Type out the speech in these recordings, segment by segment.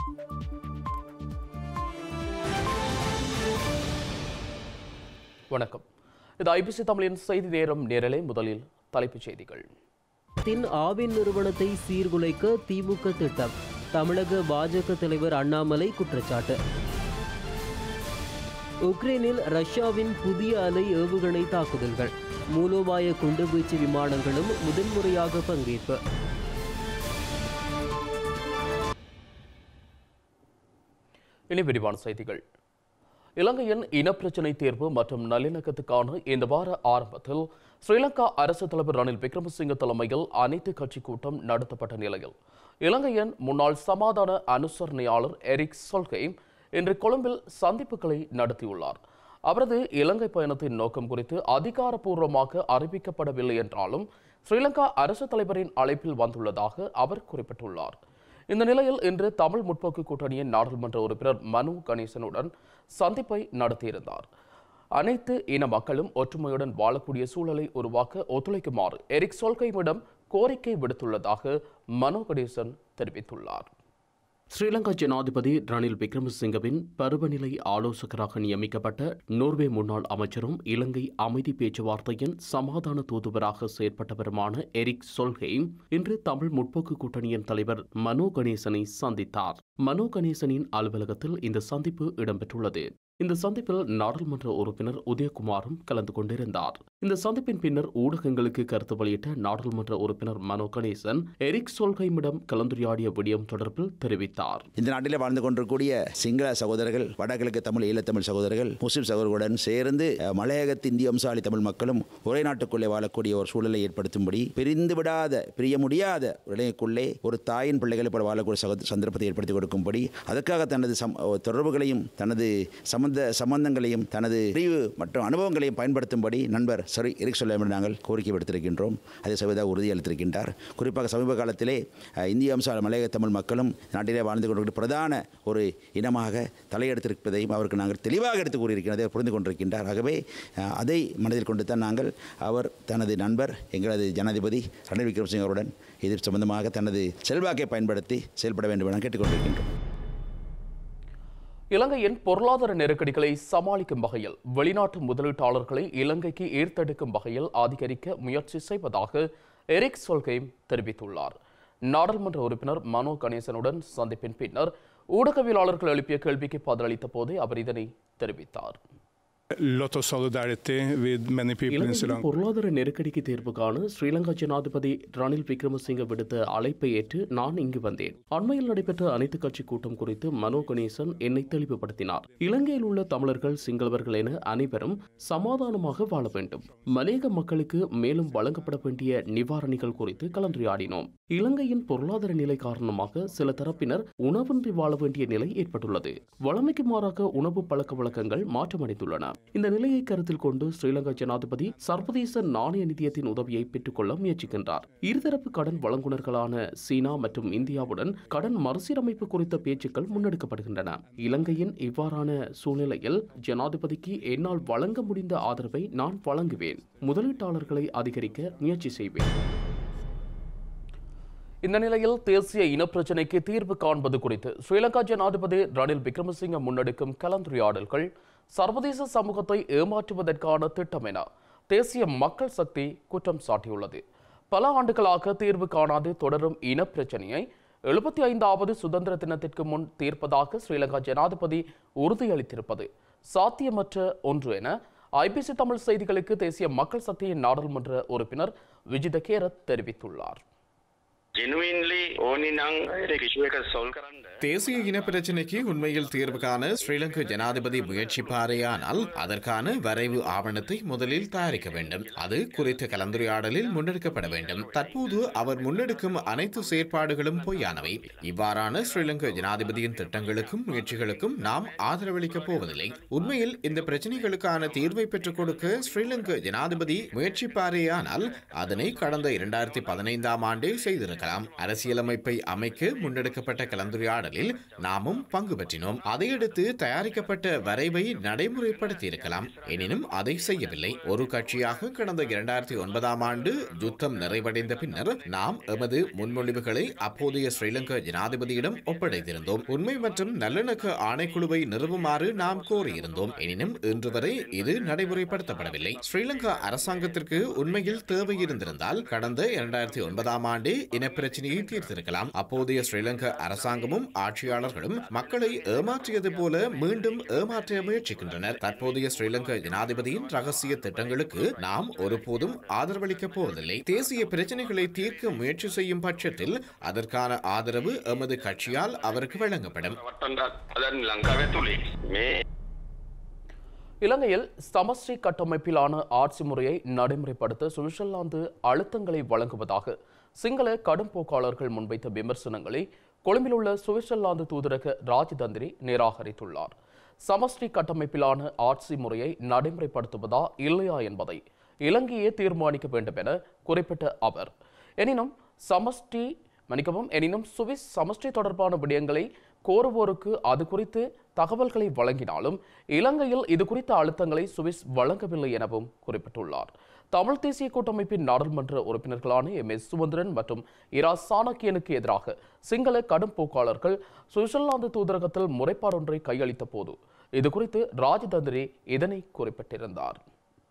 வணக்கம் இது ஐபிசி தமிழின் செய்தி நேரம் நேரலை முதலில் தலைப்புச் செய்திகள் தின் ஆவின் நிறுவனத்தை சீர்குலைக்க திமுக திட்டம் தமிழக பாஜக தலைவர் அண்ணாமலை குற்றச்சாட்டு உக்ரைனில் ரஷ்யாவின் புதிய அலை ஏவுகணை தாக்குதல்கள் மூலோபாய குண்டுவீச்சு விமானங்களும் முதன்முறையாக பங்கேற்பு இனி விரிவான செய்திகள் இலங்கையின் இனப்பிரச்சினை தீர்வு மற்றும் நல்லிணக்கத்துக்கான இந்த வார ஆரம்பத்தில் ஸ்ரீலங்கா அரசு தலைவர் ரணில் விக்ரமசிங்க தலைமையில் அனைத்து கட்சி கூட்டம் நடத்தப்பட்ட நிலையில் இலங்கையின் முன்னாள் சமாதான அனுசரணையாளர் எரிக் சொல்கை இன்று கொழும்பில் சந்திப்புகளை நடத்தியுள்ளார் அவரது இலங்கை பயணத்தின் நோக்கம் குறித்து அதிகாரப்பூர்வமாக அறிவிக்கப்படவில்லை என்றாலும் ஸ்ரீலங்கா அரசு தலைவரின் அழைப்பில் வந்துள்ளதாக அவர் குறிப்பிட்டுள்ளார் இந்த நிலையில் இன்று தமிழ் முற்போக்கு கூட்டணியின் நாடாளுமன்ற உறுப்பினர் மனு கணேசனுடன் சந்திப்பை நடத்தியிருந்தார் அனைத்து இன மக்களும் ஒற்றுமையுடன் வாழக்கூடிய சூழலை உருவாக்க ஒத்துழைக்குமாறு எரிக் சொல்கைமிடம் கோரிக்கை விடுத்துள்ளதாக மனு கணேசன் தெரிவித்துள்ளார் ஸ்ரீலங்கா ஜனாதிபதி ரணில் விக்ரமசிங்கவின் பருவநிலை ஆலோசகராக நியமிக்கப்பட்ட நோர்வே முன்னாள் அமைச்சரும் இலங்கை அமைதி பேச்சுவார்த்தையின் சமாதான தூதுவராக செயற்பட்டவருமான எரிக் சொல்ஹெய்ம் இன்று தமிழ் முற்போக்கு கூட்டணியின் தலைவர் மனோ கணேசனை சந்தித்தார் மனோ கணேசனின் அலுவலகத்தில் இந்த சந்திப்பு இடம்பெற்றுள்ளது இந்த சந்திப்பில் நாடாளுமன்ற உறுப்பினர் உதயகுமாரும் கலந்து கொண்டிருந்தார் இந்த சந்திப்பின் பின்னர் ஊடகங்களுக்கு கருத்து வெளியிட்ட நாடாளுமன்ற உறுப்பினர் மனோ கணேசன் எரிக் சொல்கைமிடம் கலந்துரையாடிய விடயம் தொடர்பில் தெரிவித்தார் இந்த நாட்டில் வாழ்ந்து கொண்டிருக்கக்கூடிய சிங்கள சகோதரர்கள் வடகிழக்கு தமிழ் ஈழத்தமிழ் சகோதரர்கள் முஸ்லிம் சகோதரர்களுடன் சேர்ந்து அஹ், மலையகத்து இந்திய வம்சாளி தமிழ் மக்களும் ஒரே நாட்டுக்குள்ளே வாழக்கூடிய ஒரு சூழலை ஏற்படுத்தும்படி பிரிந்து விடாத பிரிய முடியாத ஒரு இணையக்குள்ளே ஒரு தாயின் பிள்ளைகளை போல வாழக்கூடிய சகோ- சந்தர்ப்பத்தை ஏற்படுத்தி கொடுக்கும்படி அதற்காக தனது சம் தொடர்புகளையும் தனது சம்பந்த சம்பந்தங்களையும் தனது அறிவு மற்றும் அனுபவங்களையும் பயன்படுத்தும்படி நண்பர் சரி எரிக் சொல்ல நாங்கள் கோரிக்கை விடுத்திருக்கின்றோம் அதை செய்வதாக உறுதியளித்திருக்கின்றார் குறிப்பாக சமீப காலத்திலே அஹ், இந்திய அம்ச மலையக தமிழ் மக்களும் நாட்டிலே வாழ்ந்து கொண்டிருக்கிற பிரதான ஒரு இனமாக தலையெடுத்திருப்பதையும் அவருக்கு நாங்கள் தெளிவாக எடுத்து கூறியிருக்கிறதை அவர் புரிந்து கொண்டிருக்கின்றார் ஆகவே அஹ், அதை மனதில் கொண்டு தான் நாங்கள் அவர் தனது நண்பர் எங்களது ஜனாதிபதி ரணில் விக்ரமசிங்க அவருடன் இது சம்பந்தமாக தனது செல்வாக்கை பயன்படுத்தி செயல்பட வேண்டும் என கேட்டுக்கொண்டிருக்கின்றோம் இலங்கையின் பொருளாதார நெருக்கடிகளை சமாளிக்கும் வகையில் வெளிநாட்டு முதலீட்டாளர்களை இலங்கைக்கு ஈர்த்தெடுக்கும் வகையில் அதிகரிக்க முயற்சி செய்வதாக எரிக் சொல்கைம் தெரிவித்துள்ளார் நாடாளுமன்ற உறுப்பினர் மனோ கணேசனுடன் சந்திப்பின் பின்னர் ஊடகவியலாளர்கள் எழுப்பிய கேள்விக்கு பதிலளித்த போதே அவர் இதனை தெரிவித்தார் lot of solidarity with many people in Sri இலங்கையின் Lanka. பொருளாதார நெருக்கடிக்கு தீர்வு காண ஸ்ரீலங்கா ஜனாதிபதி ரணில் விக்ரமசிங்க விடுத்த அழைப்பை ஏற்று நான் இங்கு வந்தேன் அண்மையில் நடைபெற்ற அனைத்து கட்சி கூட்டம் குறித்து மனோ கணேசன் என்னை தெளிவுபடுத்தினார் இலங்கையில் உள்ள தமிழர்கள் சிங்களவர்கள் என அனைவரும் சமாதானமாக வாழ வேண்டும் மலையக மக்களுக்கு மேலும் வழங்கப்பட வேண்டிய நிவாரணிகள் குறித்து கலந்துரையாடினோம் இலங்கையின் பொருளாதார நிலை காரணமாக சில தரப்பினர் உணவின்றி வாழ வேண்டிய நிலை ஏற்பட்டுள்ளது வளமைக்கு மாறாக உணவு பழக்க வழக்கங்கள் மாற்றமடைந்துள்ளன இந்த நிலையை கருத்தில் கொண்டு ஸ்ரீலங்கா ஜனாதிபதி சர்வதேச நாணய நிதியத்தின் உதவியை பெற்றுக்கொள்ள முயற்சிக்கின்றார் இருதரப்பு கடன் வழங்குனர்களான சீனா மற்றும் இந்தியாவுடன் கடன் மறுசீரமைப்பு குறித்த பேச்சுக்கள் முன்னெடுக்கப்படுகின்றன இலங்கையின் இவ்வாறான சூழ்நிலையில் ஜனாதிபதிக்கு என்னால் வழங்க முடிந்த ஆதரவை நான் வழங்குவேன் முதலீட்டாளர்களை அதிகரிக்க முயற்சி செய்வேன் இந்த நிலையில் தேசிய இனப்பிரச்சினைக்கு தீர்வு காண்பது குறித்து ஸ்ரீலங்கா ஜனாதிபதி ரணில் விக்ரமசிங்க முன்னெடுக்கும் கலந்துரையாடல்கள் சர்வதேச சமூகத்தை ஏமாற்றுவதற்கான திட்டம் என தேசிய மக்கள் சக்தி குற்றம் சாட்டியுள்ளது பல ஆண்டுகளாக தீர்வு காணாது தொடரும் இனப்பிரச்சனையை எழுபத்தி ஐந்தாவது சுதந்திர தினத்திற்கு முன் தீர்ப்பதாக ஸ்ரீலங்கா ஜனாதிபதி உறுதியளித்திருப்பது சாத்தியமற்ற ஒன்று என ஐபிசி தமிழ் செய்திகளுக்கு தேசிய மக்கள் சக்தியின் நாடாளுமன்ற உறுப்பினர் விஜித கேரத் தெரிவித்துள்ளார் ජෙනුවන්ලි ඕනි නං කිසිුවක සොල් කරන්න தேசிய இனப்பிரச்சினைக்கு உண்மையில் தீர்வு காண ஸ்ரீலங்கா ஜனாதிபதி முயற்சிப்பாரேயானால் அதற்கான வரைவு ஆவணத்தை முதலில் தயாரிக்க வேண்டும் அது குறித்த கலந்துரையாடலில் முன்னெடுக்கப்பட வேண்டும் தற்போது அவர் முன்னெடுக்கும் அனைத்து செயற்பாடுகளும் பொய்யானவை இவ்வாறான ஸ்ரீலங்கா ஜனாதிபதியின் திட்டங்களுக்கும் முயற்சிகளுக்கும் நாம் ஆதரவளிக்கப் போவதில்லை உண்மையில் இந்த பிரச்சனைகளுக்கான தீர்வை பெற்றுக் கொடுக்க ஸ்ரீலங்கா ஜனாதிபதி முயற்சிப்பாரேயானால் அதனை கடந்த இரண்டாயிரத்தி பதினைந்தாம் ஆண்டே செய்திருக்கலாம் இருக்கலாம் அரசியலமைப்பை அமைக்க முன்னெடுக்கப்பட்ட கலந்துரையாடலில் நாமும் பங்கு பற்றினோம் அதையடுத்து தயாரிக்கப்பட்ட வரைவை நடைமுறைப்படுத்தி இருக்கலாம் எனினும் அதை செய்யவில்லை ஒரு கட்சியாக கடந்த இரண்டாயிரத்தி ஒன்பதாம் ஆண்டு யுத்தம் நிறைவடைந்த பின்னர் நாம் எமது முன்மொழிவுகளை அப்போதைய ஸ்ரீலங்கா ஜனாதிபதியிடம் ஒப்படைத்திருந்தோம் உண்மை மற்றும் நல்லிணக்க ஆணைக்குழுவை நிறுவுமாறு நாம் கோரியிருந்தோம் எனினும் இன்று வரை இது நடைமுறைப்படுத்தப்படவில்லை ஸ்ரீலங்கா அரசாங்கத்திற்கு உண்மையில் தேவை இருந்திருந்தால் கடந்த இரண்டாயிரத்தி ஒன்பதாம் ஆண்டே இனப்பிரச்சனையை தீர்த்திருக்கலாம் அப்போதைய ஸ்ரீலங்கா அரசாங்கமும் ஆட்சியாளர்களும் மக்களை ஏமாற்றியது போல மீண்டும் ஏமாற்ற முயற்சிக்கின்றனர் தற்போதைய ஸ்ரீலங்கா ஜனாதிபதியின் ரகசிய திட்டங்களுக்கு நாம் ஒருபோதும் ஆதரவளிக்கப் போவதில்லை தேசிய பிரச்சனைகளை தீர்க்க முயற்சி செய்யும் பட்சத்தில் அதற்கான ஆதரவு எமது கட்சியால் அவருக்கு வழங்கப்படும் පවත්තන්ට අදන් ලංකාව ඇතුළේ මේ இலங்கையில் சமஷ்டி கட்டமைப்பிலான ஆட்சி முறையை நடைமுறைப்படுத்த சுவிட்சர்லாந்து அழுத்தங்களை வழங்குவதாக சிங்கள கடும்போக்காளர்கள் முன்வைத்த விமர்சனங்களை கொழும்பில் உள்ள சுவிட்சர்லாந்து தூதரக ராஜதந்திரி நிராகரித்துள்ளார் சமஷ்டி கட்டமைப்பிலான ஆட்சி முறையை நடைமுறைப்படுத்துவதா இல்லையா என்பதை இலங்கையே தீர்மானிக்க வேண்டும் என குறிப்பிட்ட அவர் எனினும் சமஷ்டி மன்னிக்கவும் எனினும் சுவிஸ் சமஷ்டி தொடர்பான விடயங்களை கோருவோருக்கு அது குறித்து தகவல்களை வழங்கினாலும் இலங்கையில் இது குறித்த அழுத்தங்களை சுவிஸ் வழங்கவில்லை எனவும் குறிப்பிட்டுள்ளார் தமிழ் தேசிய கூட்டமைப்பின் நாடாளுமன்ற உறுப்பினர்களான எம் எஸ் சுமந்திரன் மற்றும் இரா சாணக்கியனுக்கு எதிராக சிங்கள கடும் போக்காளர்கள் சுவிட்சர்லாந்து தூதரகத்தில் முறைப்பாடொன்றை கையளித்த போது இது குறித்து ராஜதந்திரி இதனை குறிப்பிட்டிருந்தார்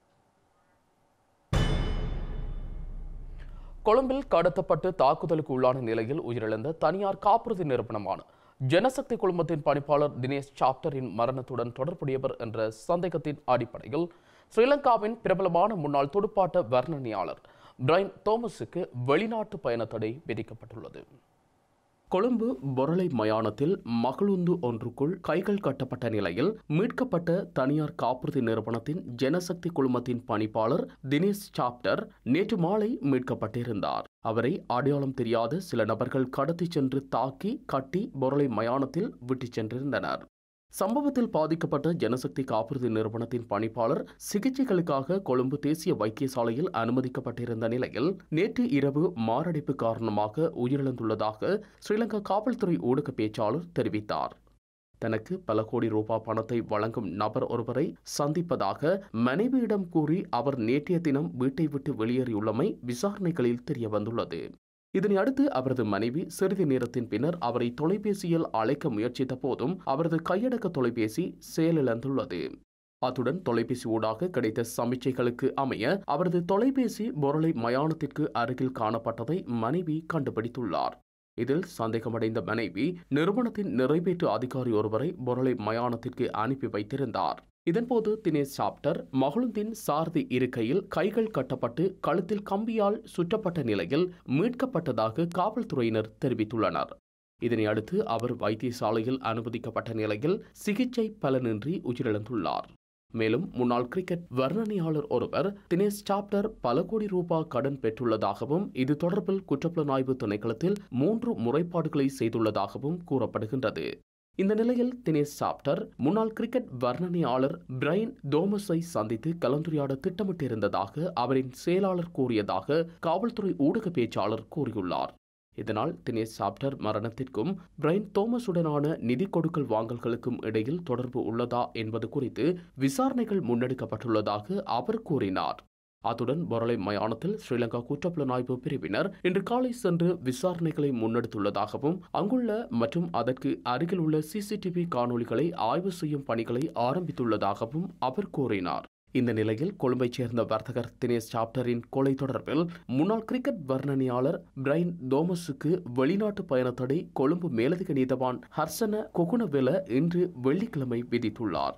கொழும்பில் கடத்தப்பட்டு தாக்குதலுக்கு உள்ளான நிலையில் உயிரிழந்த தனியார் காப்புறுதி நிறுவனமான ஜனசக்தி குழுமத்தின் பணிப்பாளர் தினேஷ் சாப்டரின் மரணத்துடன் தொடர்புடையவர் என்ற சந்தேகத்தின் அடிப்படையில் ஸ்ரீலங்காவின் பிரபலமான முன்னாள் துடுப்பாட்ட வர்ணனையாளர் பிரைன் தோமஸுக்கு வெளிநாட்டு பயண தடை விதிக்கப்பட்டுள்ளது கொழும்பு பொரளை மயானத்தில் மகளுந்து ஒன்றுக்குள் கைகள் கட்டப்பட்ட நிலையில் மீட்கப்பட்ட தனியார் காப்புறுதி நிறுவனத்தின் ஜனசக்தி குழுமத்தின் பணிப்பாளர் தினேஷ் சாப்டர் நேற்று மாலை மீட்கப்பட்டிருந்தார் அவரை அடையாளம் தெரியாத சில நபர்கள் கடத்திச் சென்று தாக்கி கட்டி பொரளை மயானத்தில் விட்டுச் சென்றிருந்தனர் சம்பவத்தில் பாதிக்கப்பட்ட ஜனசக்தி காப்புறுதி நிறுவனத்தின் பணிப்பாளர் சிகிச்சைகளுக்காக கொழும்பு தேசிய வைத்தியசாலையில் அனுமதிக்கப்பட்டிருந்த நிலையில் நேற்று இரவு மாரடைப்பு காரணமாக உயிரிழந்துள்ளதாக ஸ்ரீலங்கா காவல்துறை ஊடக பேச்சாளர் தெரிவித்தார் தனக்கு பல கோடி ரூபாய் பணத்தை வழங்கும் நபர் ஒருவரை சந்திப்பதாக மனைவியிடம் கூறி அவர் நேற்றைய தினம் வீட்டை விட்டு வெளியேறியுள்ளமை விசாரணைகளில் தெரியவந்துள்ளது இதனை அடுத்து அவரது மனைவி சிறிது நேரத்தின் பின்னர் அவரை தொலைபேசியில் அழைக்க முயற்சித்த போதும் அவரது கையடக்க தொலைபேசி செயலிழந்துள்ளது அத்துடன் தொலைபேசி ஊடாக கிடைத்த சமிச்சைகளுக்கு அமைய அவரது தொலைபேசி பொருளை மயானத்திற்கு அருகில் காணப்பட்டதை மனைவி கண்டுபிடித்துள்ளார் இதில் சந்தேகமடைந்த மனைவி நிறுவனத்தின் நிறைவேற்று அதிகாரி ஒருவரை பொருளை மயானத்திற்கு அனுப்பி வைத்திருந்தார் இதன்போது தினேஷ் சாப்டர் மகளுந்தின் சார்தி இருக்கையில் கைகள் கட்டப்பட்டு கழுத்தில் கம்பியால் சுற்றப்பட்ட நிலையில் மீட்கப்பட்டதாக காவல்துறையினர் தெரிவித்துள்ளனர் இதனை அடுத்து அவர் வைத்தியசாலையில் அனுமதிக்கப்பட்ட நிலையில் சிகிச்சை பலனின்றி உயிரிழந்துள்ளார் மேலும் முன்னாள் கிரிக்கெட் வர்ணனையாளர் ஒருவர் தினேஷ் சாப்டர் பல கோடி ரூபாய் கடன் பெற்றுள்ளதாகவும் இது தொடர்பில் குற்றப்புலனாய்வு திணைக்களத்தில் மூன்று முறைப்பாடுகளை செய்துள்ளதாகவும் கூறப்படுகின்றது இந்த நிலையில் தினேஷ் சாப்டர் முன்னாள் கிரிக்கெட் வர்ணனையாளர் பிரைன் தோமஸை சந்தித்து கலந்துரையாட திட்டமிட்டிருந்ததாக அவரின் செயலாளர் கூறியதாக காவல்துறை ஊடக பேச்சாளர் கூறியுள்ளார் இதனால் தினேஷ் சாப்டர் மரணத்திற்கும் பிரைன் தோமஸுடனான நிதி கொடுக்கல் வாங்கல்களுக்கும் இடையில் தொடர்பு உள்ளதா என்பது குறித்து விசாரணைகள் முன்னெடுக்கப்பட்டுள்ளதாக அவர் கூறினார் அத்துடன் பொரளை மயானத்தில் ஸ்ரீலங்கா குற்றப்புலனாய்வு பிரிவினர் இன்று காலை சென்று விசாரணைகளை முன்னெடுத்துள்ளதாகவும் அங்குள்ள மற்றும் அதற்கு அருகில் உள்ள சிசிடிவி காணொளிகளை ஆய்வு செய்யும் பணிகளை ஆரம்பித்துள்ளதாகவும் அவர் கூறினார் இந்த நிலையில் கொழும்பைச் சேர்ந்த வர்த்தகர் தினேஷ் சாப்டரின் கொலை தொடர்பில் முன்னாள் கிரிக்கெட் வர்ணனையாளர் பிரைன் தோமஸுக்கு வெளிநாட்டு பயணத்தடை கொழும்பு மேலதிக நீதவான் ஹர்சன கொகுனவெல இன்று வெள்ளிக்கிழமை விதித்துள்ளார்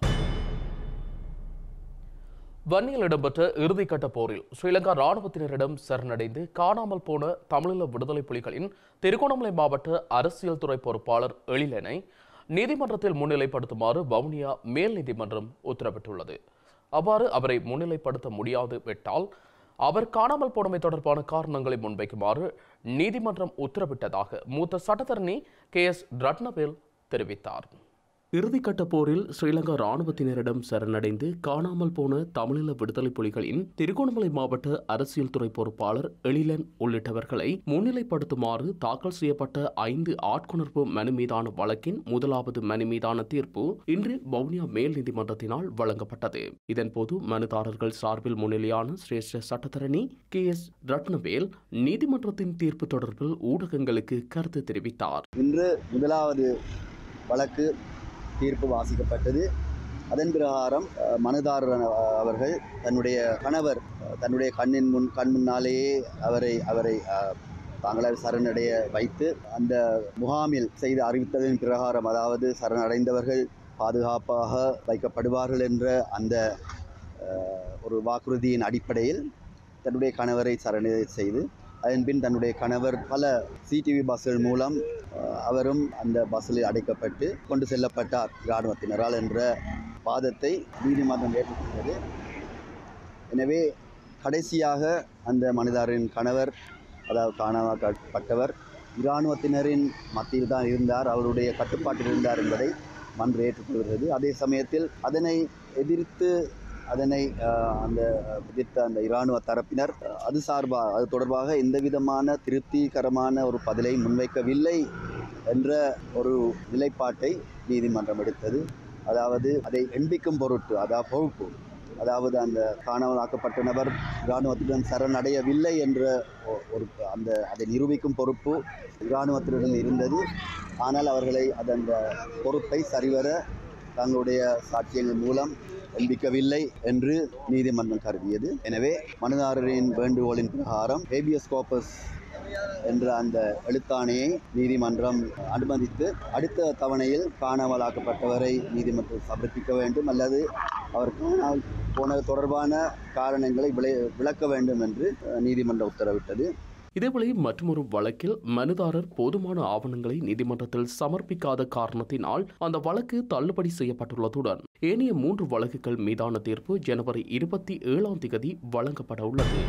வன்னியில் இடம்பெற்ற இறுதிக்கட்ட போரில் ஸ்ரீலங்கா ராணுவத்தினரிடம் சரணடைந்து காணாமல் போன தமிழீழ விடுதலை புலிகளின் திருகோணமலை மாவட்ட அரசியல் துறை பொறுப்பாளர் எழிலனை நீதிமன்றத்தில் முன்னிலைப்படுத்துமாறு வவுனியா மேல் நீதிமன்றம் உத்தரவிட்டுள்ளது அவ்வாறு அவரை முன்னிலைப்படுத்த முடியாது விட்டால் அவர் காணாமல் போனமை தொடர்பான காரணங்களை முன்வைக்குமாறு நீதிமன்றம் உத்தரவிட்டதாக மூத்த சட்டத்தரணி கே எஸ் ரட்னவேல் தெரிவித்தார் இறுதிக்கட்ட போரில் ஸ்ரீலங்கா ராணுவத்தினரிடம் சரணடைந்து காணாமல் போன தமிழீழ விடுதலை புலிகளின் திருகோணமலை மாவட்ட அரசியல் துறை பொறுப்பாளர் எழிலன் உள்ளிட்டவர்களை முன்னிலைப்படுத்துமாறு தாக்கல் செய்யப்பட்ட ஐந்து ஆட்கொணர்வு மனு மீதான வழக்கின் முதலாவது மனு மீதான தீர்ப்பு இன்று வவுனியா மேல் நீதிமன்றத்தினால் வழங்கப்பட்டது இதன்போது மனுதாரர்கள் சார்பில் முன்னிலையான சிரேஷ்ட சட்டத்தரணி கே எஸ் ரத்னவேல் நீதிமன்றத்தின் தீர்ப்பு தொடர்பில் ஊடகங்களுக்கு கருத்து தெரிவித்தார் இன்று முதலாவது வழக்கு தீர்ப்பு வாசிக்கப்பட்டது அதன் பிரகாரம் அஹ், மனுதாரர் அஹ், அவர்கள் தன்னுடைய கணவர் அஹ், தன்னுடைய கண்ணின் முன் கண் முன்னாலேயே அவரை அவரை அஹ், தாங்களாக சரணடைய வைத்து அந்த முகாமில் செய்து அறிவித்ததன் பிரகாரம் அதாவது சரணடைந்தவர்கள் பாதுகாப்பாக வைக்கப்படுவார்கள் என்ற அந்த அஹ், ஒரு வாக்குறுதியின் அடிப்படையில் தன்னுடைய கணவரை சரணடை செய்து அதன் பின் தன்னுடைய கணவர் பல சிடிவி பஸ்கள் மூலம் அஹ், அவரும் அந்த பஸ்ஸில் அடைக்கப்பட்டு கொண்டு செல்லப்பட்டார் இராணுவத்தினரால் என்ற வாதத்தை நீதிமன்றம் ஏற்றுக்கொண்டது எனவே கடைசியாக அந்த மனிதரின் கணவர் அதாவது காணாமப்பட்டவர் இராணுவத்தினரின் மத்தியில் தான் இருந்தார் அவருடைய கட்டுப்பாட்டில் இருந்தார் என்பதை மன்று ஏற்றுக்கொள்கிறது அதே சமயத்தில் அதனை எதிர்த்து அதனை அஹ், அந்த எதிர்த்த அந்த இராணுவ தரப்பினர் அஹ், அது சார்பாக அது தொடர்பாக எந்த விதமான திருப்திகரமான ஒரு பதிலை முன்வைக்கவில்லை என்ற ஒரு நிலைப்பாட்டை நீதிமன்றம் எடுத்தது அதாவது அதை எண்பிக்கும் பொருட்டு அதாவது பொறுப்பு அதாவது அந்த காணாமலாக்கப்பட்ட நபர் இராணுவத்துடன் சரணடையவில்லை என்ற ஒ- ஒரு அந்த அதை நிரூபிக்கும் பொறுப்பு இராணுவத்தினரிடம் இருந்தது ஆனால் அவர்களை அதன் பொறுப்பை சரிவர தங்களுடைய சாட்சியங்கள் மூலம் எண்பிக்கவில்லை என்று நீதிமன்றம் கருதியது எனவே மனுதாரரின் வேண்டுகோளின் பிரகாரம் ஹேபியஸ் கோப்பஸ் என்ற அந்த எழுத்தாணையை நீதிமன்றம் அனுமதித்து அடுத்த தவணையில் காணாமலாக்கப்பட்டவரை நீதிமன்றம் சமர்ப்பிக்க வேண்டும் அல்லது அவர் காணாமல் போனது தொடர்பான காரணங்களை விளை விளக்க வேண்டும் என்று அஹ், நீதிமன்றம் உத்தரவிட்டது இதேவேளை மற்றொரு வழக்கில் மனுதாரர் போதுமான ஆவணங்களை நீதிமன்றத்தில் சமர்ப்பிக்காத காரணத்தினால் அந்த வழக்கு தள்ளுபடி செய்யப்பட்டுள்ளதுடன் ஏனைய மூன்று வழக்குகள் மீதான தீர்ப்பு ஜனவரி இருபத்தி ஏழாம் தேதி வழங்கப்பட உள்ளது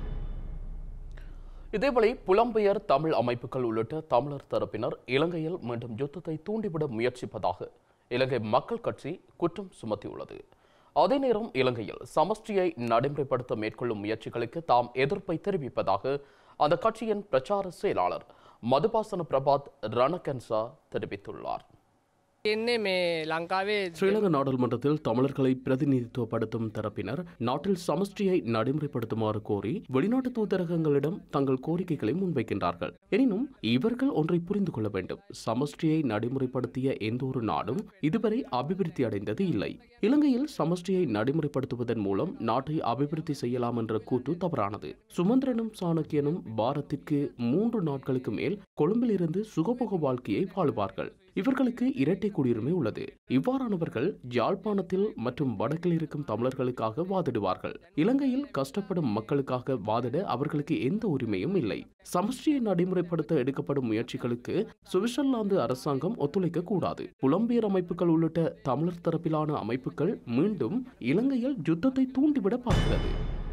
இதேவேளை புலம்பெயர் தமிழ் அமைப்புகள் உள்ளிட்ட தமிழர் தரப்பினர் இலங்கையில் மீண்டும் யுத்தத்தை தூண்டிவிட முயற்சிப்பதாக இலங்கை மக்கள் கட்சி குற்றம் சுமத்தியுள்ளது அதே நேரம் இலங்கையில் சமஷ்டியை நடைமுறைப்படுத்த மேற்கொள்ளும் முயற்சிகளுக்கு தாம் எதிர்ப்பை தெரிவிப்பதாக அந்த கட்சியின் பிரச்சார செயலாளர் மதுபாசன பிரபாத் ரணகன்சா தெரிவித்துள்ளார் එන්නේ මේ ලංකාවේ ஸ்ரீலங்கா நாடாளுமன்றத்தில் தமிழர்களை பிரதிநிதித்துவப்படுத்தும் தரப்பினர் நாட்டில் சமஷ்டியை நடைமுறைப்படுத்துமாறு கோரி வெளிநாட்டு தூதரகங்களிடம் தங்கள் கோரிக்கைகளை முன்வைக்கின்றார்கள் எனினும் இவர்கள் ஒன்றை புரிந்து கொள்ள வேண்டும் சமஷ்டியை நடைமுறைப்படுத்திய எந்த ஒரு நாடும் இதுவரை அபிவிருத்தி அடைந்தது இல்லை இலங்கையில் சமஷ்டியை நடைமுறைப்படுத்துவதன் மூலம் நாட்டை அபிவிருத்தி செய்யலாம் என்ற கூற்று தவறானது சுமந்திரனும் சாணக்கியனும் பாரத்திற்கு மூன்று நாட்களுக்கு மேல் கொழும்பில் இருந்து சுகபோக வாழ்க்கையை வாழுவார்கள் இவர்களுக்கு இரட்டை குடியுரிமை உள்ளது இவ்வாறானவர்கள் யாழ்ப்பாணத்தில் மற்றும் வடக்கில் இருக்கும் தமிழர்களுக்காக வாதிடுவார்கள் இலங்கையில் கஷ்டப்படும் மக்களுக்காக வாதிட அவர்களுக்கு எந்த உரிமையும் இல்லை சமஷ்டியை நடைமுறைப்படுத்த எடுக்கப்படும் முயற்சிகளுக்கு சுவிட்சர்லாந்து அரசாங்கம் ஒத்துழைக்க கூடாது புலம்பெயர் அமைப்புகள் உள்ளிட்ட தமிழர் தரப்பிலான அமைப்புகள் மீண்டும் இலங்கையில் யுத்தத்தை தூண்டிவிட பார்க்கிறது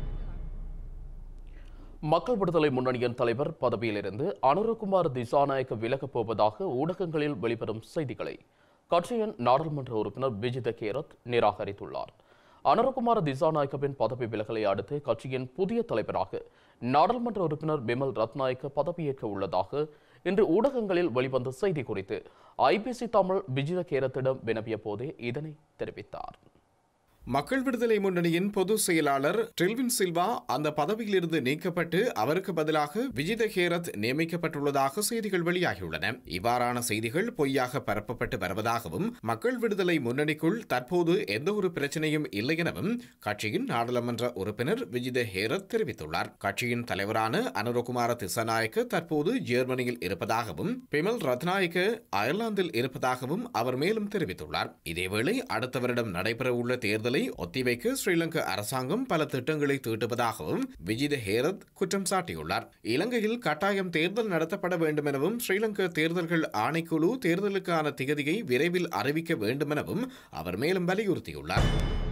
மக்கள் விடுதலை முன்னணியின் தலைவர் பதவியிலிருந்து அனுரகுமார் திசாநாயக்க விலகப் போவதாக ஊடகங்களில் வெளிவரும் செய்திகளை கட்சியின் நாடாளுமன்ற உறுப்பினர் விஜித கேரத் நிராகரித்துள்ளார் அனுரகுமார் திசாநாயக்கவின் பதவி விலகலை அடுத்து கட்சியின் புதிய தலைவராக நாடாளுமன்ற உறுப்பினர் பிமல் ரத்நாயக்க பதவியேற்க உள்ளதாக இன்று ஊடகங்களில் வெளிவந்த செய்தி குறித்து ஐபிசி தமிழ் விஜித கேரத்திடம் வினவிய போதே இதனை தெரிவித்தார் மக்கள் விடுதலை முன்னணியின் பொதுச் செயலாளர் டெல்வின் சில்வா அந்த பதவியிலிருந்து நீக்கப்பட்டு அவருக்கு பதிலாக விஜித ஹேரத் நியமிக்கப்பட்டுள்ளதாக செய்திகள் வெளியாகியுள்ளன இவ்வாறான செய்திகள் பொய்யாக பரப்பப்பட்டு வருவதாகவும் மக்கள் விடுதலை முன்னணிக்குள் தற்போது எந்த ஒரு பிரச்சனையும் இல்லை எனவும் கட்சியின் நாடாளுமன்ற உறுப்பினர் விஜித ஹேரத் தெரிவித்துள்ளார் கட்சியின் தலைவரான அனுரகுமார திசநாயக்க தற்போது ஜெர்மனியில் இருப்பதாகவும் பிமல் ரத்நாயக்க அயர்லாந்தில் இருப்பதாகவும் அவர் மேலும் தெரிவித்துள்ளார் இதேவேளை அடுத்த வருடம் நடைபெறவுள்ள தேர்தலை ஒத்திவைக்க ஸ்ரீலங்கா அரசாங்கம் பல திட்டங்களை தீட்டுவதாகவும் விஜித ஹேரத் குற்றம் சாட்டியுள்ளார் இலங்கையில் கட்டாயம் தேர்தல் நடத்தப்பட வேண்டும் எனவும் ஸ்ரீலங்கா தேர்தல்கள் ஆணைக்குழு தேர்தலுக்கான திகதியை விரைவில் அறிவிக்க வேண்டும் எனவும் அவர் மேலும் வலியுறுத்தியுள்ளார்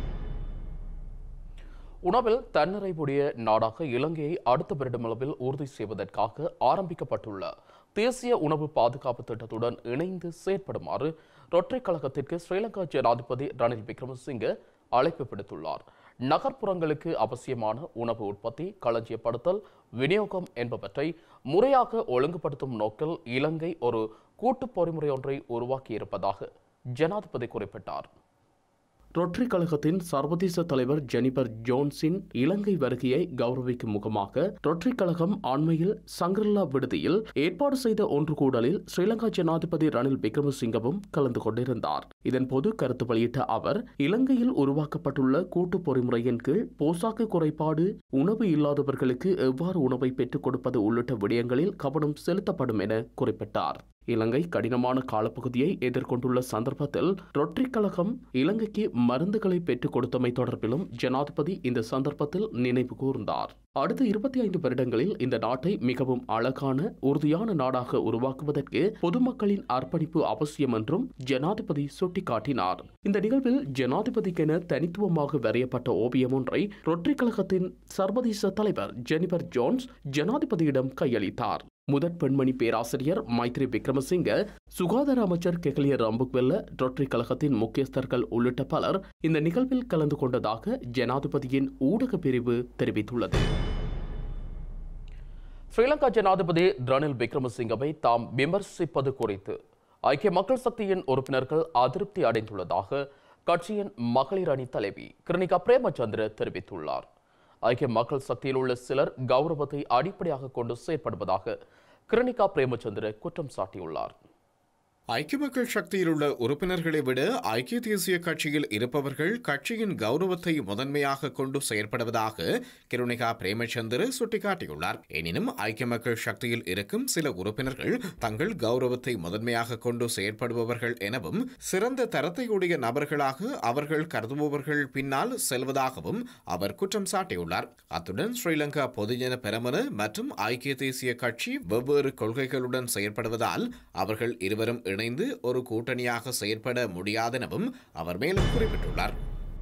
உணவில் தன்னிறைவுடைய நாடாக இலங்கையை அடுத்த வருடமளவில் உறுதி செய்வதற்காக ஆரம்பிக்கப்பட்டுள்ள தேசிய உணவு பாதுகாப்பு திட்டத்துடன் இணைந்து செயற்படுமாறு ரொட்டரி கழகத்திற்கு ஸ்ரீலங்கா ஜனாதிபதி ரணில் விக்ரமசிங்கே அழைப்பு விடுத்துள்ளார் நகர்ப்புறங்களுக்கு அவசியமான உணவு உற்பத்தி களஞ்சியப்படுத்தல் விநியோகம் என்பவற்றை முறையாக ஒழுங்குபடுத்தும் நோக்கில் இலங்கை ஒரு கூட்டு பொறிமுறை ஒன்றை உருவாக்கியிருப்பதாக ஜனாதிபதி குறிப்பிட்டார் ரொட்டரி கழகத்தின் சர்வதேச தலைவர் ஜெனிபர் ஜோன்ஸின் இலங்கை வருகையை கௌரவிக்கும் முகமாக ரொட்டரி கழகம் அண்மையில் சங்கர்லா விடுதியில் ஏற்பாடு செய்த ஒன்று கூடலில் ஸ்ரீலங்கா ஜனாதிபதி ரணில் விக்ரமசிங்கவும் கலந்து கொண்டிருந்தார் இதன்போது கருத்து வெளியிட்ட அவர் இலங்கையில் உருவாக்கப்பட்டுள்ள கூட்டு பொறிமுறையின் கீழ் போசாக்கு குறைபாடு உணவு இல்லாதவர்களுக்கு எவ்வாறு உணவை பெற்றுக் கொடுப்பது உள்ளிட்ட விடயங்களில் கவனம் செலுத்தப்படும் என குறிப்பிட்டார் இலங்கை கடினமான காலப்பகுதியை எதிர்கொண்டுள்ள சந்தர்ப்பத்தில் ரொட்டரி கழகம் இலங்கைக்கு மருந்துகளை பெற்றுக் கொடுத்தமை தொடர்பிலும் ஜனாதிபதி இந்த சந்தர்ப்பத்தில் நினைவு கூர்ந்தார் அடுத்த இருபத்தி ஐந்து வருடங்களில் இந்த நாட்டை மிகவும் அழகான உறுதியான நாடாக உருவாக்குவதற்கு பொதுமக்களின் அர்ப்பணிப்பு அவசியம் என்றும் ஜனாதிபதி சுட்டிக்காட்டினார் இந்த நிகழ்வில் ஜனாதிபதிக்கென தனித்துவமாக வரையப்பட்ட ஓவியம் ஒன்றை ரொட்டரி கழகத்தின் சர்வதேச தலைவர் ஜெனிபர் ஜோன்ஸ் ஜனாதிபதியிடம் கையளித்தார் முதற் பெண்மணி பேராசிரியர் மைத்ரி விக்ரமசிங்க சுகாதார அமைச்சர் கெகலிய ரம்புக்வெல்ல ரொட்டரி கழகத்தின் முக்கியஸ்தர்கள் உள்ளிட்ட பலர் இந்த நிகழ்வில் கலந்து கொண்டதாக ஜனாதிபதியின் ஊடக பிரிவு தெரிவித்துள்ளது ஸ்ரீலங்கா ஜனாதிபதி ரணில் விக்ரமசிங்கவை தாம் விமர்சிப்பது குறித்து ஐக்கிய மக்கள் சக்தியின் உறுப்பினர்கள் அதிருப்தி அடைந்துள்ளதாக கட்சியின் மகளிர் அணி தலைவி கிருணிகா பிரேமச்சந்திர தெரிவித்துள்ளார் ஐக்கிய மக்கள் சக்தியில் உள்ள சிலர் கௌரவத்தை அடிப்படையாக கொண்டு செயற்படுவதாக கிருணிகா பிரேமச்சந்திர குற்றம் சாட்டியுள்ளார் ஐக்கிய மக்கள் சக்தியில் உள்ள உறுப்பினர்களை விட ஐக்கிய தேசிய கட்சியில் இருப்பவர்கள் கட்சியின் கௌரவத்தை முதன்மையாக கொண்டு செயற்படுவதாக கிருணிகா பிரேமச்சந்திர சுட்டிக்காட்டியுள்ளார் எனினும் ஐக்கிய மக்கள் சக்தியில் இருக்கும் சில உறுப்பினர்கள் தங்கள் கௌரவத்தை முதன்மையாக கொண்டு செயற்படுபவர்கள் எனவும் சிறந்த தரத்தையுடைய நபர்களாக அவர்கள் கருதுபவர்கள் பின்னால் செல்வதாகவும் அவர் குற்றம் சாட்டியுள்ளார் அத்துடன் ஸ்ரீலங்கா பொதுஜன பெரமுன மற்றும் ஐக்கிய தேசிய கட்சி வெவ்வேறு கொள்கைகளுடன் செயற்படுவதால் அவர்கள் இருவரும் இணைந்து ஒரு கூட்டணியாக செயற்பட முடியாதெனவும் அவர் மேலும் குறிப்பிட்டுள்ளார்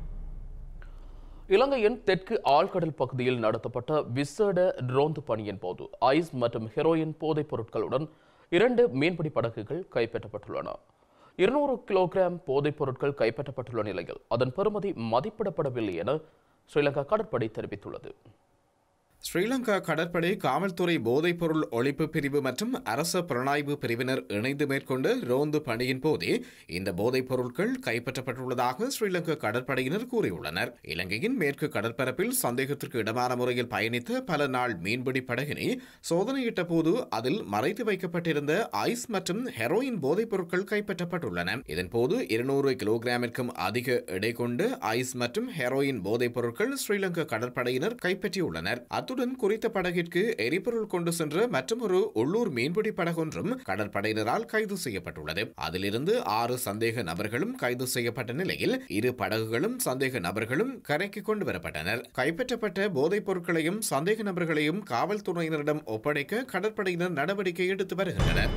இலங்கையின் தெற்கு ஆழ்கடல் பகுதியில் நடத்தப்பட்ட விசேட ரோந்து பணியின் போது ஐஸ் மற்றும் ஹெரோயின் போதைப் பொருட்களுடன் இரண்டு மீன்பிடி படகுகள் கைப்பற்றப்பட்டுள்ளன இருநூறு கிலோகிராம் போதைப் பொருட்கள் கைப்பற்றப்பட்டுள்ள நிலையில் அதன் பெறுமதி மதிப்பிடப்படவில்லை என ஸ்ரீலங்கா கடற்படை தெரிவித்துள்ளது ஸ்ரீலங்கா கடற்படை காவல்துறை போதைப்பொருள் ஒழிப்பு பிரிவு மற்றும் அரச புலனாய்வு பிரிவினர் இணைந்து மேற்கொண்ட ரோந்து பணியின் போதே இந்த போதைப் பொருட்கள் கைப்பற்றப்பட்டுள்ளதாக ஸ்ரீலங்கா கடற்படையினர் கூறியுள்ளனர் இலங்கையின் மேற்கு கடற்பரப்பில் சந்தேகத்திற்கு இடமான முறையில் பயணித்த பல நாள் மீன்பிடி படகினை சோதனையிட்ட போது அதில் மறைத்து வைக்கப்பட்டிருந்த ஐஸ் மற்றும் ஹெரோயின் போதைப் பொருட்கள் கைப்பற்றப்பட்டுள்ளன இதன்போது இருநூறு கிலோகிராமிற்கும் அதிக எடை கொண்டு ஐஸ் மற்றும் ஹெரோயின் போதைப் பொருட்கள் ஸ்ரீலங்கா கடற்படையினர் கைப்பற்றியுள்ளனர் அத்துடன் குறித்த படகிற்கு எரிபொருள் கொண்டு சென்ற மற்றொரு உள்ளூர் மீன்பிடி படகொன்றும் கடற்படையினரால் கைது செய்யப்பட்டுள்ளது அதிலிருந்து ஆறு சந்தேக நபர்களும் கைது செய்யப்பட்ட நிலையில் இரு படகுகளும் சந்தேக நபர்களும் கரைக்கு கொண்டு வரப்பட்டனர் கைப்பற்றப்பட்ட போதைப் பொருட்களையும் சந்தேக நபர்களையும் காவல்துறையினரிடம் ஒப்படைக்க கடற்படையினர் நடவடிக்கை எடுத்து வருகின்றனர்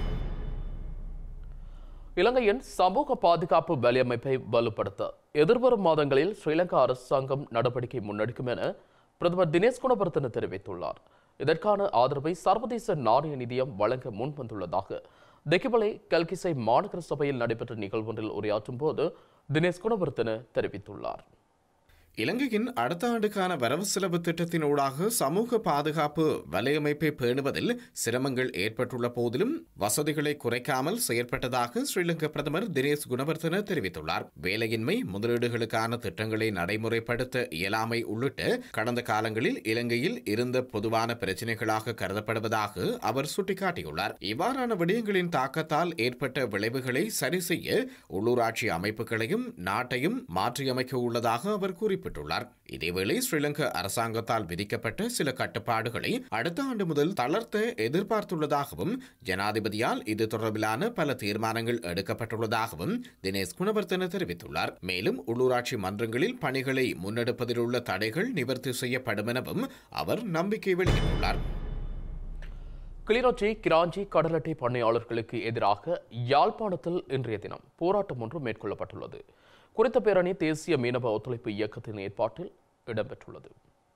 இலங்கையின் சமூக பாதுகாப்பு வலையமைப்பை வலுப்படுத்த எதிர்வரும் மாதங்களில் ஸ்ரீலங்கா அரசாங்கம் நடவடிக்கை முன்னெடுக்கும் என பிரதமர் தினேஷ் குணவர்த்தன தெரிவித்துள்ளார் இதற்கான ஆதரவை சர்வதேச நாணய நிதியம் வழங்க முன்வந்துள்ளதாக தெக்கிபலை கல்கிசை மாநகர சபையில் நடைபெற்ற நிகழ்வொன்றில் உரையாற்றும் போது தினேஷ் குணவர்த்தன தெரிவித்துள்ளார் இலங்கையின் அடுத்த ஆண்டுக்கான வரவு செலவு திட்டத்தினூடாக சமூக பாதுகாப்பு வலையமைப்பை பேணுவதில் சிரமங்கள் ஏற்பட்டுள்ள போதிலும் வசதிகளை குறைக்காமல் செயற்பட்டதாக ஸ்ரீலங்கா பிரதமர் தினேஷ் குணவர்தன தெரிவித்துள்ளார் வேலையின்மை முதலீடுகளுக்கான திட்டங்களை நடைமுறைப்படுத்த இயலாமை உள்ளிட்ட கடந்த காலங்களில் இலங்கையில் இருந்த பொதுவான பிரச்சினைகளாக கருதப்படுவதாக அவர் சுட்டிக்காட்டியுள்ளார் இவ்வாறான விடயங்களின் தாக்கத்தால் ஏற்பட்ட விளைவுகளை சரி செய்ய உள்ளூராட்சி அமைப்புகளையும் நாட்டையும் மாற்றியமைக்க உள்ளதாக அவர் குறிப்பிட்டார் குறிப்பிட்டுள்ளார் இதேவேளை ஸ்ரீலங்கா அரசாங்கத்தால் விதிக்கப்பட்ட சில கட்டுப்பாடுகளை அடுத்த ஆண்டு முதல் தளர்த்த எதிர்பார்த்துள்ளதாகவும் ஜனாதிபதியால் இது தொடர்பிலான பல தீர்மானங்கள் எடுக்கப்பட்டுள்ளதாகவும் தினேஷ் குணவர்த்தன தெரிவித்துள்ளார் மேலும் உள்ளூராட்சி மன்றங்களில் பணிகளை முன்னெடுப்பதில் உள்ள தடைகள் நிவர்த்தி செய்யப்படும் எனவும் அவர் நம்பிக்கை வெளியிட்டுள்ளார் கிளிநொச்சி கிராஞ்சி கடல் அட்டை பண்ணையாளர்களுக்கு எதிராக யாழ்ப்பாணத்தில் இன்றைய தினம் போராட்டம் ஒன்று மேற்கொள்ளப்பட்டுள்ளது குறித்த பேரணி தேசிய மீனவ ஒத்துழைப்பு இயக்கத்தின் ஏற்பாட்டில் இடம்பெற்றுள்ளது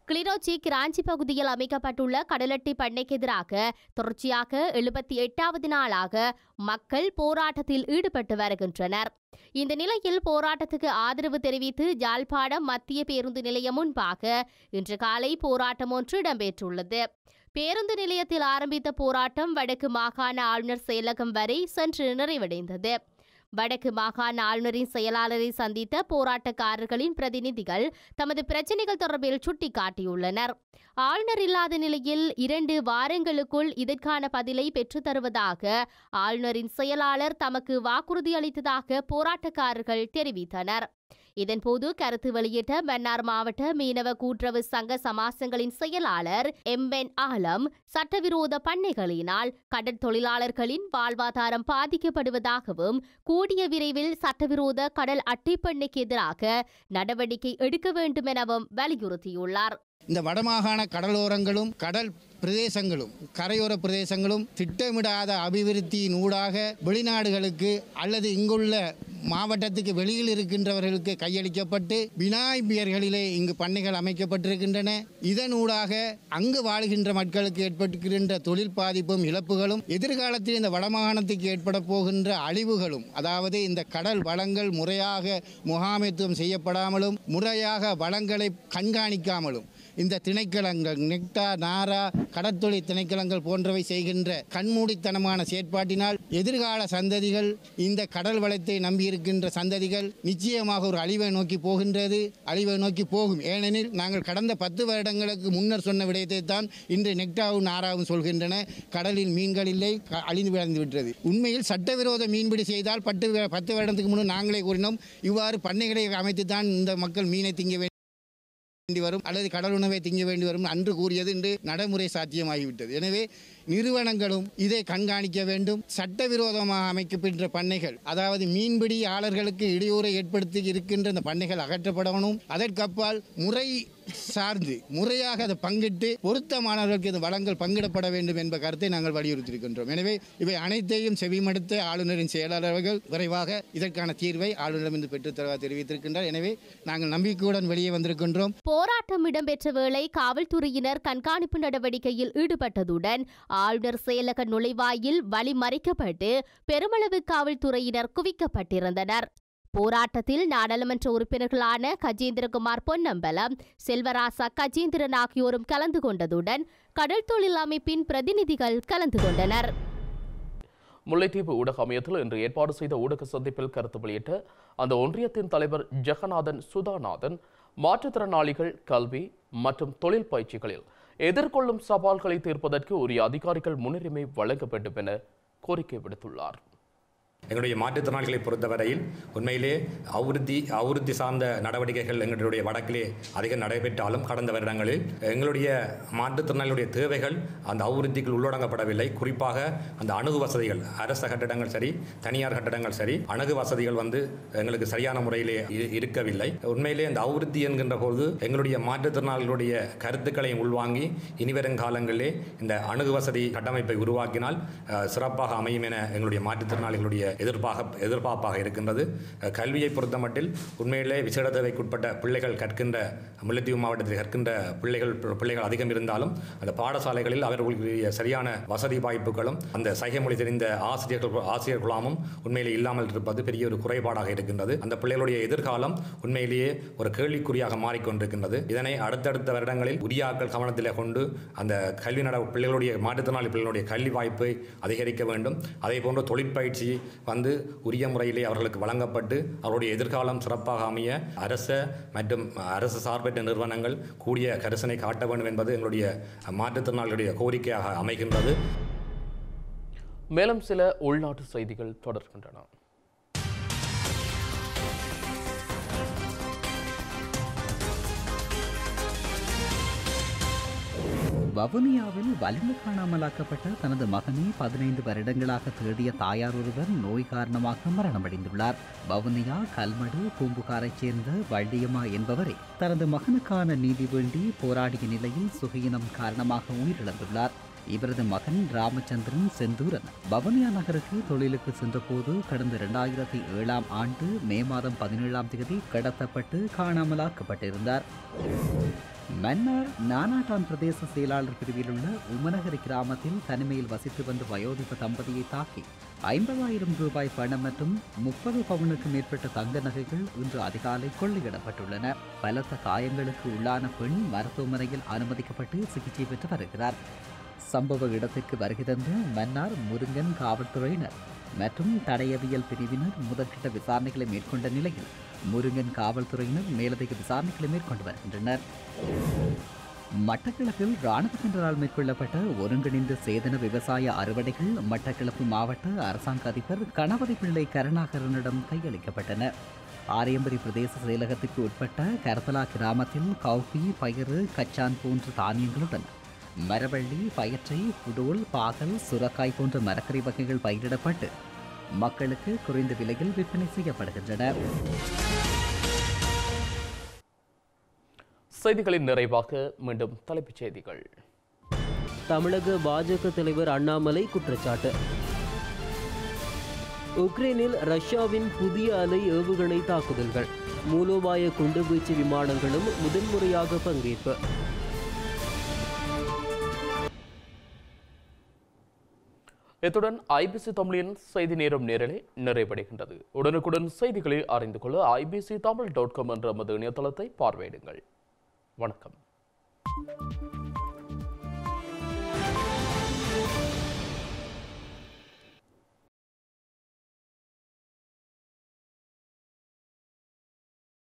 கிளிநொச்சி கிராஞ்சி பகுதியில் அமைக்கப்பட்டுள்ள கடலட்டி பண்ணைக்கு எதிராக தொடர்ச்சியாக எழுபத்தி எட்டாவது நாளாக மக்கள் போராட்டத்தில் ஈடுபட்டு வருகின்றனர் இந்த நிலையில் போராட்டத்துக்கு ஆதரவு தெரிவித்து ஜாழ்ப்பாணம் மத்திய பேருந்து நிலையம் முன்பாக இன்று காலை போராட்டம் ஒன்று இடம்பெற்றுள்ளது பேருந்து நிலையத்தில் ஆரம்பித்த போராட்டம் வடக்கு மாகாண ஆளுநர் செயலகம் வரை சென்று நிறைவடைந்தது வடக்கு மாகாண ஆளுநரின் செயலாளரை சந்தித்த போராட்டக்காரர்களின் பிரதிநிதிகள் தமது பிரச்சினைகள் தொடர்பில் சுட்டிக்காட்டியுள்ளனர் ஆளுநர் இல்லாத நிலையில் இரண்டு வாரங்களுக்குள் இதற்கான பதிலை பெற்றுத் தருவதாக ஆளுநரின் செயலாளர் தமக்கு வாக்குறுதி அளித்ததாக போராட்டக்காரர்கள் தெரிவித்தனர் இதன்போது கருத்து வெளியிட்ட மன்னார் மாவட்ட மீனவ கூட்டுறவு சங்க சமாசங்களின் செயலாளர் எம் என் ஆலம் சட்டவிரோத பண்ணைகளினால் கடற் தொழிலாளர்களின் வாழ்வாதாரம் பாதிக்கப்படுவதாகவும் கூடிய விரைவில் சட்டவிரோத கடல் அட்டை பண்ணைக்கு எதிராக நடவடிக்கை எடுக்க வேண்டும் எனவும் வலியுறுத்தியுள்ளார் இந்த வடமாகாண கடலோரங்களும் கடல் பிரதேசங்களும் கரையோர பிரதேசங்களும் திட்டமிடாத அபிவிருத்தியின் ஊடாக வெளிநாடுகளுக்கு அல்லது இங்குள்ள மாவட்டத்துக்கு வெளியில் இருக்கின்றவர்களுக்கு கையளிக்கப்பட்டு வினாய் பெயர்களிலே இங்கு பண்ணைகள் அமைக்கப்பட்டிருக்கின்றன இதன் ஊடாக அங்கு வாழ்கின்ற மக்களுக்கு ஏற்பட்டிருக்கின்ற தொழில் பாதிப்பும் இழப்புகளும் எதிர்காலத்தில் இந்த வடமாகாணத்துக்கு ஏற்பட போகின்ற அழிவுகளும் அதாவது இந்த கடல் வளங்கள் முறையாக முகாமைத்துவம் செய்யப்படாமலும் முறையாக வளங்களை கண்காணிக்காமலும் இந்த திணைக்களங்கள் நெக்டா நாரா கடற்தொழில் திணைக்களங்கள் போன்றவை செய்கின்ற கண்மூடித்தனமான செயற்பாட்டினால் எதிர்கால சந்ததிகள் இந்த கடல் வளத்தை நம்பியிருக்கின்ற சந்ததிகள் நிச்சயமாக ஒரு அழிவை நோக்கி போகின்றது அழிவை நோக்கி போகும் ஏனெனில் நாங்கள் கடந்த பத்து வருடங்களுக்கு முன்னர் சொன்ன விடயத்தை தான் இன்று நெக்டாவும் நாராவும் சொல்கின்றன கடலில் மீன்கள் இல்லை க- அழிந்து விழுந்து விட்டது உண்மையில் சட்டவிரோத மீன்பிடி செய்தால் பத்து வ- பத்து வருடத்துக்கு முன்பு நாங்களே கூறினோம் இவ்வாறு பண்ணைகளை அமைத்து தான் இந்த மக்கள் மீனை திங்க வேண்டும் வேண்டி வரும் அல்லது கடல் உணவை திங்க வேண்டி வரும் அன்று கூறியது இன்று நடைமுறை சாத்தியமாகிவிட்டது எனவே நிறுவனங்களும் இதை கண்காணிக்க வேண்டும் சட்டவிரோதமாக அமைக்கப்படுகின்ற பண்ணைகள் அதாவது மீன்பிடியாளர்களுக்கு இடையூறை ஏற்படுத்தி இருக்கின்ற இந்த பண்ணைகள் அகற்றப்படணும் அதற்கப்பால் முறை சார்ந்து முறையாக அதை பங்கிட்டு பொருத்தமானவர்களுக்கு இந்த வளங்கள் பங்கிடப்பட வேண்டும் என்ற கருத்தை நாங்கள் வலியுறுத்தியிருக்கின்றோம் எனவே இவை அனைத்தையும் செவிமடுத்த ஆளுநரின் செயலாளர்கள் விரைவாக இதற்கான தீர்வை ஆளுநரிடமிருந்து பெற்றுத்தருவதாக தெரிவித்திருக்கின்றார் எனவே நாங்கள் நம்பிக்கையுடன் வெளியே வந்திருக்கின்றோம் போராட்டம் இடம்பெற்ற வேளை காவல்துறையினர் கண்காணிப்பு நடவடிக்கையில் ஈடுபட்டதுடன் ஆளுநர் செயலக நுழைவாயில் வழிமறைக்கப்பட்டு பெருமளவு காவல்துறையினர் குவிக்கப்பட்டிருந்தனர் போராட்டத்தில் நாடாளுமன்ற உறுப்பினர்களான கஜேந்திரகுமார் பொன்னம்பலம் செல்வராசா கஜேந்திரன் ஆகியோரும் கலந்து கொண்டதுடன் கடல் தொழில் அமைப்பின் பிரதிநிதிகள் கலந்து கொண்டனர் முல்லைத்தீவு ஊடக அமையத்தில் இன்று ஏற்பாடு செய்த ஊடக சந்திப்பில் கருத்து வெளியிட்ட அந்த ஒன்றியத்தின் தலைவர் ஜெகநாதன் சுதாநாதன் மாற்றுத்திறனாளிகள் கல்வி மற்றும் தொழில் பயிற்சிகளில் எதிர்கொள்ளும் சவால்களை தீர்ப்பதற்கு உரிய அதிகாரிகள் முன்னுரிமை வழங்க வேண்டும் என கோரிக்கை விடுத்துள்ளார் எங்களுடைய மாற்றுத்திறனாளிகளை பொறுத்தவரையில் உண்மையிலே அபிவிருத்தி அபிவிருத்தி சார்ந்த நடவடிக்கைகள் எங்களுடைய வடக்கிலே அதிகம் நடைபெற்றாலும் கடந்த வருடங்களில் எங்களுடைய மாற்றுத்திறனாளிகளுடைய தேவைகள் அந்த அபிவிருத்திகள் உள்ளடங்கப்படவில்லை குறிப்பாக அந்த அணுகு வசதிகள் அரச கட்டடங்கள் சரி தனியார் கட்டடங்கள் சரி அணுகு வசதிகள் வந்து எங்களுக்கு சரியான முறையிலே இ- இருக்கவில்லை உண்மையிலே அந்த அபிவிருத்தி என்கின்ற போது எங்களுடைய மாற்றுத்திறனாளிகளுடைய கருத்துக்களை உள்வாங்கி இனிவரும் காலங்களிலே இந்த அணுகு வசதி கட்டமைப்பை உருவாக்கினால் அஹ், சிறப்பாக அமையும் என எங்களுடைய மாற்றுத்திறனாளிகளுடைய எதிர்பார்க்க எதிர்பார்ப்பாக இருக்கின்றது அஹ், கல்வியை பொறுத்தமட்டில் உண்மையிலே விசேட தேவைக்குட்பட்ட பிள்ளைகள் கற்கின்ற முல்லைத்தீவு மாவட்டத்தில் கற்கின்ற பிள்ளைகள் பிள்ளைகள் அதிகம் இருந்தாலும் அந்த பாடசாலைகளில் அவர்களுடைய சரியான வசதி வாய்ப்புகளும் அந்த சைகை மொழி தெரிந்த ஆசிரியர்கள் ஆசிரியர் குழாமும் உண்மையிலே இல்லாமல் இருப்பது பெரிய ஒரு குறைபாடாக இருக்கின்றது அந்த பிள்ளைகளுடைய எதிர்காலம் உண்மையிலேயே ஒரு கேள்விக்குறியாக மாறிக்கொண்டிருக்கின்றது இதனை அடுத்தடுத்த வருடங்களில் உரியாக்கள் கவனத்தில் கொண்டு அந்த கல்வி நட பிள்ளைகளுடைய மாற்றுத்திறனாளி பிள்ளைகளுடைய கல்வி வாய்ப்பை அதிகரிக்க வேண்டும் அதே போன்று தொழிற்பயிற்சி வந்து உரிய முறையிலே அவர்களுக்கு வழங்கப்பட்டு அவருடைய எதிர்காலம் சிறப்பாக அமைய அரச மற்றும் அரசு சார்பற்ற நிறுவனங்கள் கூடிய கரிசனை காட்ட வேண்டும் என்பது எங்களுடைய மாற்றுத்திறனாளிகளுடைய கோரிக்கையாக அமைகின்றது மேலும் சில உள்நாட்டு செய்திகள் தொடர்கின்றன வவுனியாவில் வலிந்து காணாமலாக்கப்பட்ட தனது மகனை பதினைந்து வருடங்களாக தேடிய தாயார் ஒருவர் நோய் காரணமாக மரணமடைந்துள்ளார் வவுனியா கல்மடு பூம்புகாரைச் சேர்ந்த வள்ளியம்மா என்பவரை தனது மகனுக்கான நீதி வேண்டி போராடிய நிலையில் சுகையினம் காரணமாக உயிரிழந்துள்ளார் இவரது மகன் ராமச்சந்திரன் செந்தூரன் வவுனியா நகருக்கு தொழிலுக்கு சென்றபோது கடந்த இரண்டாயிரத்தி ஏழாம் ஆண்டு மே மாதம் பதினேழாம் தேதி கடத்தப்பட்டு காணாமலாக்கப்பட்டிருந்தார் மன்னார் நானாட்டான் பிரதேச செயலாளர் பிரிவில் உள்ள உமனகரி கிராமத்தில் தனிமையில் வசித்து வந்த வயோதிப தம்பதியை தாக்கி ஐம்பதாயிரம் ரூபாய் பணம் மற்றும் முப்பது பவுனுக்கு மேற்பட்ட தங்க நகைகள் இன்று அதிகாலை கொள்ளையிடப்பட்டுள்ளன பலத்த காயங்களுக்கு உள்ளான பெண் மருத்துவமனையில் அனுமதிக்கப்பட்டு சிகிச்சை பெற்று வருகிறார் சம்பவ இடத்திற்கு வருகை தந்த மன்னார் முருங்கன் காவல்துறையினர் மற்றும் தடயவியல் பிரிவினர் முதற்கட்ட விசாரணைகளை மேற்கொண்ட நிலையில் முருங்கன் காவல்துறையினர் மேலதிக விசாரணைகளை மேற்கொண்டு வருகின்றனர் மட்டக்களப்பில் இராணுவத்தினரால் மேற்கொள்ளப்பட்ட ஒருங்கிணைந்த சேதன விவசாய அறுவடைகள் மட்டக்களப்பு மாவட்ட அரசாங்க அதிபர் கணபதி பிள்ளை கருணாகரனிடம் கையளிக்கப்பட்டன ஆரியம்பரி பிரதேச செயலகத்துக்கு உட்பட்ட கர்பலா கிராமத்தில் கவுப்பி பயறு கச்சான் போன்ற தானியங்களுடன் மரவள்ளி பயற்றை புடோல் பாகல் சுரக்காய் போன்ற மரக்கறி வகைகள் பயிரிடப்பட்டு மக்களுக்கு குறைந்த விலையில் விற்பனை செய்யப்படுகின்றன செய்திகளின் நிறைவாக மீண்டும் தலைப்புச் செய்திகள் தமிழக பாஜக தலைவர் அண்ணாமலை குற்றச்சாட்டு உக்ரைனில் ரஷ்யாவின் புதிய அலை ஏவுகணை தாக்குதல்கள் மூலோபாய குண்டுவீச்சு விமானங்களும் முதன்முறையாக பங்கேற்பு இத்துடன் ஐபிசி தமிழின் செய்தி நேரம் நேரலே நிறைவடைகின்றது உடனுக்குடன் செய்திகளை அறிந்து கொள்ள ஐபிசி தமிழ் டாட் காம் என்ற நமது இணையதளத்தை பார்வையிடுங்கள் வணக்கம்